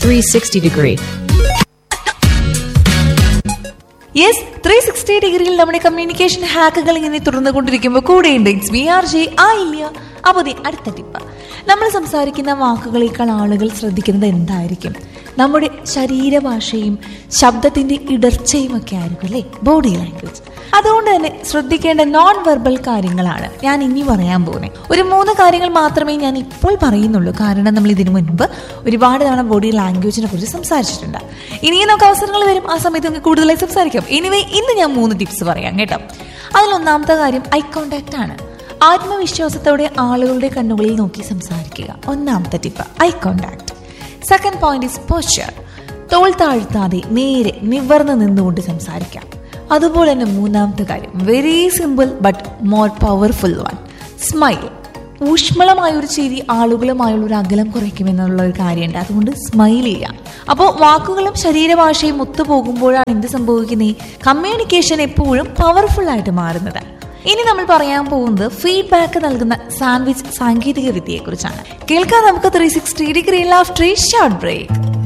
360 degree. Yes three sixty ഡിഗ്രിയിൽ നമ്മുടെ communication ഹാക്കുകൾ ഇങ്ങനെ തുടർന്നു കൊണ്ടിരിക്കുമ്പോൾ കൂടെയുണ്ട് ഇറ്റ്സ് വി ആർ ജെ ആ ഇല്ല അപ്പോൾ ദേ അടുത്ത ടിപ്പ് നമ്മൾ സംസാരിക്കുന്ന വാക്കുകളേക്കാൾ ആളുകൾ ശ്രദ്ധിക്കുന്നത് എന്തായിരിക്കും നമ്മുടെ ശരീരഭാഷയും ശബ്ദത്തിന്റെ ഇടർച്ചയും ഒക്കെ ആയിരിക്കും അല്ലേ ബോഡി ലാംഗ്വേജ് അതുകൊണ്ട് തന്നെ ശ്രദ്ധിക്കേണ്ട നോൺ വെർബൽ കാര്യങ്ങളാണ് ഞാൻ ഇനി പറയാൻ പോകുന്നത് ഒരു മൂന്ന് കാര്യങ്ങൾ മാത്രമേ ഞാൻ ഇപ്പോൾ പറയുന്നുള്ളൂ കാരണം നമ്മൾ ഇതിനു മുൻപ് ഒരുപാട് തവണ ബോഡി ലാംഗ്വേജിനെ കുറിച്ച് സംസാരിച്ചിട്ടുണ്ട് ഇനിയും നമുക്ക് അവസരങ്ങൾ വരും ആ സമയത്ത് നമുക്ക് കൂടുതലായി സംസാരിക്കാം എനിവേ ഇന്ന് ഞാൻ മൂന്ന് ടിപ്സ് പറയാം കേട്ടോ അതിലൊന്നാമത്തെ കാര്യം ഐ കോണ്ടാക്ട് ആണ് ആത്മവിശ്വാസത്തോടെ ആളുകളുടെ കണ്ണുകളിൽ നോക്കി സംസാരിക്കുക ഒന്നാമത്തെ tip eye contact second point is posture തോൾ താഴ്ത്താതെ നേരെ നിവർന്ന് നിന്നുകൊണ്ട് സംസാരിക്കാം അതുപോലെ തന്നെ മൂന്നാമത്തെ കാര്യം very simple but more powerful one smile ഊഷ്മളമായ ഒരു ചിരി ആളുകളുമായുള്ള ഒരു അകലം കുറയ്ക്കുമെന്നുള്ള ഒരു കാര്യമുണ്ട് അതുകൊണ്ട് സ്മൈൽ ചെയ്യാം അപ്പോൾ വാക്കുകളും ശരീരഭാഷയും ഒത്തുപോകുമ്പോഴാണ് എന്ത് സംഭവിക്കുന്നത് കമ്മ്യൂണിക്കേഷൻ എപ്പോഴും പവർഫുൾ ആയിട്ട് മാറുന്നത് ഇനി നമ്മൾ പറയാൻ പോകുന്നത് ഫീഡ്ബാക്ക് നൽകുന്ന സാൻഡ്വിച്ച് സാങ്കേതിക വിദ്യയെക്കുറിച്ചാണ് കേൾക്കാൻ നമുക്ക് three sixty degree laughter short break